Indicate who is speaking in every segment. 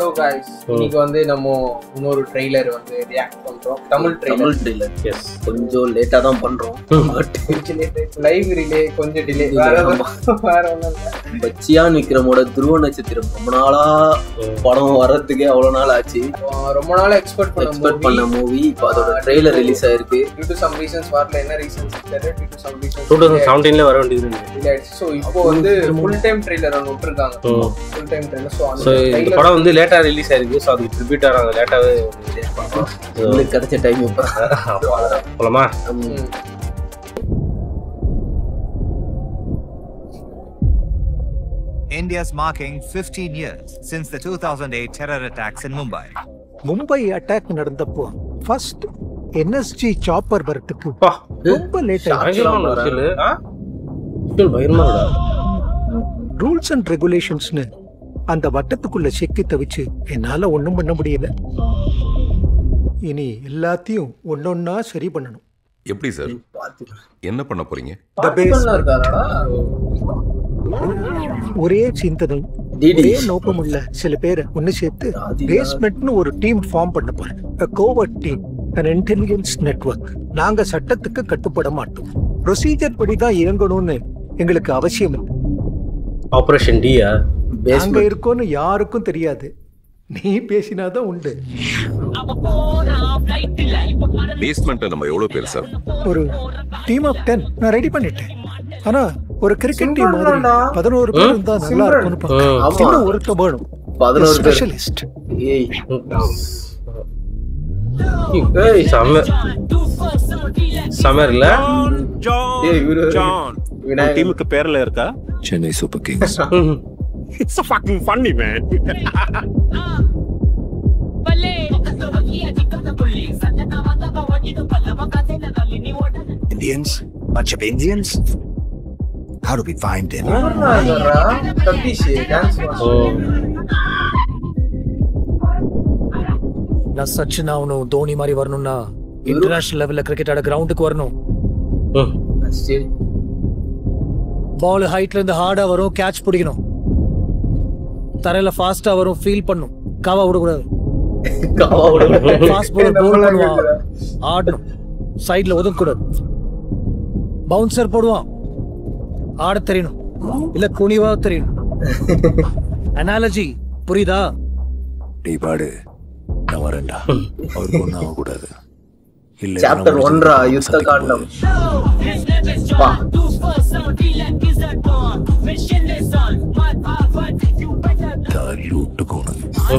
Speaker 1: Hello guys இன்னைக்கு வந்து நம்ம இன்னொரு ட்ரெய்லர் வந்து ரியாக்ட் பண்றோம் Tamil trailer
Speaker 2: Tamil trailer
Speaker 3: yes
Speaker 2: கொஞ்சம் லேட்டா தான் பண்றோம் பட்
Speaker 1: லைவ் ரிலே கொஞ்சம் டிலே வேற ஒண்ணும் வேற ஒண்ணும் இல்ல
Speaker 2: பச்சியான் விக்ரமோட துருவ நட்சத்திரம் ரொம்ப நாளா படம் வர்றதுக்கே அவ்வளவு நாள் ஆச்சு
Speaker 1: அஹ் ரொம்ப நாளா எக்ஸ்பெக்ட் பண்ண
Speaker 2: எக்ஸ்பெக்ட் பண்ண மூவி இப்போ அதோட ட்ரெய்லர் ரிலீஸ் ஆயிருக்கு
Speaker 1: டியூ டு சம் ரீசன்ஸ் வரல என்ன ரீசன்ஸ் தெரியல due to some
Speaker 3: two thousand
Speaker 1: reasons
Speaker 3: செவன்டீன்ல வர வேண்டியது
Speaker 1: டிலே ஆயிடுச்சு ஸோ இப்போ வந்து ஃபுல் டைம் ட்ரெய்லர் ஒன்று விட்டுருக்காங்க full time trailer so
Speaker 3: so
Speaker 1: அந்த
Speaker 3: இந்த
Speaker 1: trailer
Speaker 3: படம் வந்து லேட்டா ரிலீஸ் ஆயிருக்கு ஸோ அதுக்கு ட்ரிபியூட்டாக நாங்கள் லேட்டாவே ரிலீஸ் பண்ணுறோம்
Speaker 2: உங்களுக்கு கிடைச்ச டைம் இப்போ
Speaker 3: போலாமா
Speaker 1: ம்.
Speaker 4: India's marking 15 years since the 2008 terror attacks in Mumbai.
Speaker 5: Mumbai attack நடந்தப்போ ஃபர்ஸ்ட் என்எஸ்ஜி சாப்பர் வரத்துக்கு
Speaker 3: அப்பா
Speaker 5: ரொம்ப லேட் ஆயிடுச்சு
Speaker 3: பயங்கரமான விஷயம் ஆ விஷயம் பயங்கரமா இருக்கா
Speaker 5: ரூல்ஸ் அண்ட் ரெகுலேஷன்ஸ்னு அந்த வட்டத்துக்குள்ள செக்கி தவிச்சு என்னால ஒண்ணும் பண்ண முடியல இனி எல்லாத்தையும் ஒன்னொன்னா சரி பண்ணணும்
Speaker 6: எப்படி சார் என்ன பண்ண போறீங்க
Speaker 1: பார்த்திபன்லாம் இருக்காராடா
Speaker 5: ஒரே சிந்தனை
Speaker 2: டிடி
Speaker 5: ஒரே நோக்கம் உள்ள சில பேரை ஒன்னு சேர்த்து பேஸ்மெண்ட்னு ஒரு டீம் ஃபார்ம் பண்ண போறேன் covert team an intelligence network நாங்க சட்டத்துக்கு கட்டுப்பட மாட்டோம் ப்ரொசீஜர் படி தான் இயங்கணும்னு எங்களுக்கு அவசியம் இல்லை
Speaker 3: ஆப்ரேஷன் டியா
Speaker 5: நாங்க
Speaker 2: பேஸ்மெண்ட்
Speaker 5: இருக்கோம்னு யாருக்கும் தெரியாது நீ பேசினாதான் உண்டு
Speaker 6: பேஸ்மெண்ட்ல நம்ம எவ்வளவு பேர் சார்
Speaker 5: ஒரு டீம் ஆஃப் டென் நான் ரெடி பண்ணிட்டேன் ஆனா ஒரு கிரிக்கெட் டீம் மாதிரி
Speaker 1: சிம்ரன்டா.
Speaker 5: பதினோரு பேர் இருந்தா நல்லா
Speaker 1: சிம்ரன்.
Speaker 5: இருக்கும்னு பார்த்தேன்.
Speaker 2: ஆமா.
Speaker 5: இன்னும் ஒருத்த வேணும்
Speaker 2: பதினோரு பேர்
Speaker 5: ஸ்பெஷலிஸ்ட்
Speaker 2: ஏய்
Speaker 3: ஏய் செம்ம செம்ம இல்ல
Speaker 2: ஏய் இவரு
Speaker 7: ஜான்
Speaker 2: விநாயகர்
Speaker 7: டீமுக்கு பேர்ல இருக்கா
Speaker 6: Chennai super kings
Speaker 7: it's a fucking funny man
Speaker 8: Indians? Bunch of Indians? How do we find them?
Speaker 1: யாருடா இருக்காரா? சதீஷ் டான்ஸ்
Speaker 3: ஓ
Speaker 9: நான் சச்சின் ஆகணும் தோனி மாதிரி வரணும்னா இன்டர்நேஷனல் லெவல்ல கிரிக்கெட் ஆட கிரவுண்டுக்கு வரணும்
Speaker 3: ம்.
Speaker 2: சரி
Speaker 9: பால் ஹைட்ல இருந்து ஹார்டா வரும் கேட்ச் பிடிக்கணும் தரையில ஃபாஸ்டா வரும் ஃபீல் பண்ணும் காவா விடக்கூடாது
Speaker 2: காவாவோட
Speaker 9: ஃபாஸ்ட் பாலர் பவுல் பண்ணுவான் ஆடணும் சைடுல ஒதுங்கக்கூடாது பவுன்சர் போடுவான் ஆட தெரியணும் இல்ல குனிவா தெரியணும் அனாலஜி புரியுதா
Speaker 8: டேய் பாடு நான் வரேன்டா அவருக்கு ஒன்றும் ஆகக்கூடாது இல்ல
Speaker 2: சாப்டர் ஒன்றா யுத்த காண்டம் பா
Speaker 8: லூட்டு போனது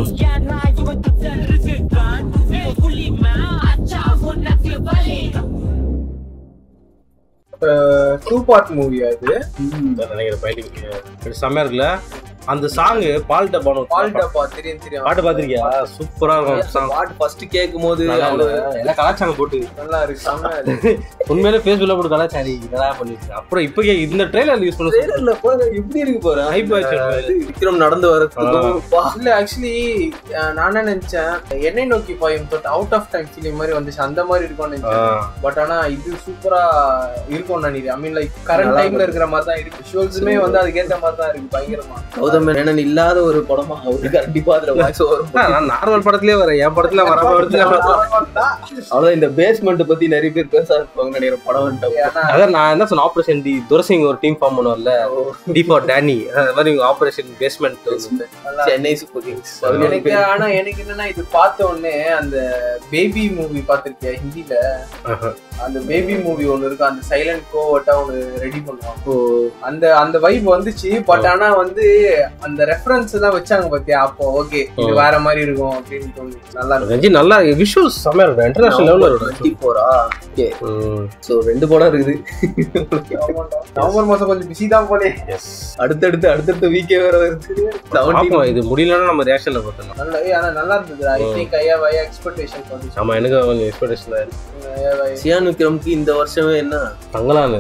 Speaker 1: டூ பார்ட் மூவியா இது
Speaker 3: நினைக்கிற ஃபைட்டிங் செம்மையா இருக்குல்ல அந்த சாங் பால் டப்பானு
Speaker 1: பால் டப்பா தெரியும் தெரியும்
Speaker 3: பாட்டு பாத்திருக்கியா சூப்பரா இருக்கும் சாங்
Speaker 2: பாட்டு ஃபர்ஸ்ட் கேட்கும் போது அவ்வளவு
Speaker 3: எல்லாம் கலாச்சாரம் போட்டு
Speaker 1: நல்லா இருக்கு செம்ம இது.
Speaker 3: உண்மையிலே ஃபேஸ்புக்ல போட்டு கலாச்சாரி இதெல்லாம் பண்ணிட்டு அப்புறம் இப்போ கே- இந்த ட்ரெயிலர் யூஸ் பண்ண
Speaker 2: ட்ரெய்லர்ல பாரு எப்படி இருக்கு பாரு
Speaker 3: ஹைப் ஆயிடுச்சு
Speaker 2: விக்ரம் நடந்து வரதுக்கும் பா
Speaker 1: இல்ல ஆக்சுவலி நான் என்ன நினைச்சேன் Ennai Nokki Paayum but out of time film மாதிரி வந்துச்சு அந்த மாதிரி இருக்கும்னு நினைச்சேன் பட் ஆனா இது சூப்பரா இருக்கும்னு நினைக்கிறேன் ஐ மீன் லைக் கரண்ட்
Speaker 2: நல்லா
Speaker 1: டைம்ல இருக்கிற மாதிரி தான் இருக்கு விஷுவல்ஸுமே வந்து அதுக்கேத்த மாதிரி தான் இருக்கு பயங்கரமா
Speaker 2: கௌதம் மேனன் இல்லாத ஒரு படமா அவருக்கு கண்டிப்பா அதுல வாய்ஸ் வரும்
Speaker 3: நான் நார்மல் படத்துலயே வரேன் என் படத்துல வர படத்துல
Speaker 2: அவ்வளவுதான் இந்த பேஸ்மெண்ட் பத்தி நிறைய பேர் பேச இருப்பாங்க நினைக்கிறேன் படம் வந்துட்டு
Speaker 1: ஏன்னா
Speaker 3: அதான் நான் என்ன சொன்ன ஆபரேஷன் டி துரசிங் ஒரு டீம் ஃபார்ம் பண்ணுவார்ல டி ஃபார் டேனி அது மாதிரி ஆபரேஷன் பேஸ்மெண்ட்
Speaker 1: நல்லா
Speaker 2: சென்னை சூப்பர் கிங்ஸ்
Speaker 1: எனக்கு ஆனா எனக்கு என்னன்னா இது பார்த்த உடனே அந்த பேபி மூவி பார்த்திருக்கியா ஹிந்தில அந்த பேபி மூவி ஒன்னு இருக்கு அந்த சைலண்ட் கோவட்டா ஒன்னு ரெடி பண்ணுவாங்க அந்த அந்த வைப் வந்துச்சு பட் ஆனா வந்து அந்த ரெஃபரன்ஸ் எல்லாம் வச்சாங்க பாத்தியா அப்போ ஓகே இது
Speaker 3: ஓ.
Speaker 1: வேற மாதிரி இருக்கும் அப்படின்னு தோணுச்சு நல்லா இருக்கும்
Speaker 3: ரஞ்சி நல்லா விஷுவல்ஸ் செம்மையா இருக்கும் இன்டர்நேஷனல் லெவல்ல இருக்கும்
Speaker 2: டுவெண்ட்டி ஃபோரா ஓகே
Speaker 3: ம்.
Speaker 2: ஸோ ரெண்டு படம் இருக்குது
Speaker 1: ஆமாண்டா. நவம்பர் மாசம் கொஞ்சம் பிஸி தான் போலே
Speaker 2: அடுத்தடுத்து அடுத்தடுத்த வீக்கே வேற வருது
Speaker 3: பாப்போம் இது முடியலன்னா நம்ம ரியாக்ஷன்ல பார்த்தோம்
Speaker 1: நல்லா ஏய், ஆனா நல்லா இருந்தது ஐ
Speaker 3: ஓ.
Speaker 1: திங்க் ஐயா ஐயா எக்ஸ்பெக்டேஷன் வந்துச்சு
Speaker 3: ஆமா எனக்கு கொஞ்சம் எக்ஸ்பெக்டேஷன்
Speaker 1: ஐயா, ஐயா.
Speaker 2: சியான் விக்ரம்க்கு இந்த வருஷமே என்ன
Speaker 3: தங்கலான்னு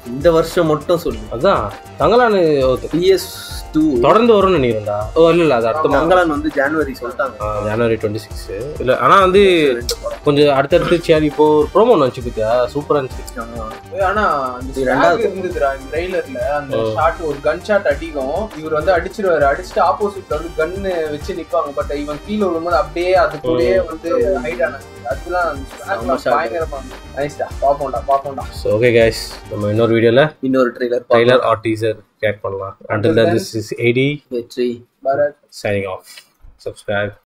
Speaker 2: இந்த வருஷம் மட்டும் சொல்லு
Speaker 3: அதான் தங்கலான்
Speaker 2: பிஎஸ் டூ
Speaker 3: தொடர்ந்து வரும்னு நினைக்கிறேன்டா ஓ இல்ல இல்ல அது அடுத்த மாதம்
Speaker 2: மங்களான் வந்து ஜனவரி சொல்லிட்டாங்க
Speaker 3: ஜனவரி டுவெண்ட்டி சிக்ஸ் இல்ல ஆனா வந்து கொஞ்சம் அடுத்தடுத்து சரி இப்போ ஒரு ப்ரோமோ ஒன்று வச்சு பார்த்தியா சூப்பரா இருந்துச்சு
Speaker 1: ஏய், ஆனா அந்த
Speaker 2: இது ரெண்டாவது
Speaker 1: swag இருந்ததுடா இந்த ட்ரைலர்ல அந்த ஷாட் ஒரு கன் ஷாட் அடிக்கும் இவர் வந்து அடிச்சிருவாரு அடிச்சுட்டு ஆப்போசிட்ல வந்து கன்னு வச்சு நிப்பாங்க பட் இவன் கீழே விழும்போது அப்படியே அது கூடயே வந்து ஹைட் ஆனாங்க அதெல்லாம்
Speaker 2: செம்ம shot.
Speaker 1: பயங்கரமா நைஸ்டா பாப்போம்டா பாப்போம்டா
Speaker 3: ஸோ ஓகே கைஸ் நம்ம இன்னொரு வீடியோல
Speaker 2: இன்னொரு ட்ரெய்லர்
Speaker 3: ட்ரைலர் ஆர் டீசர் கேட் பண்ணலாம் until then this is eighty
Speaker 2: Vetri
Speaker 1: Bharath
Speaker 3: signing off subscribe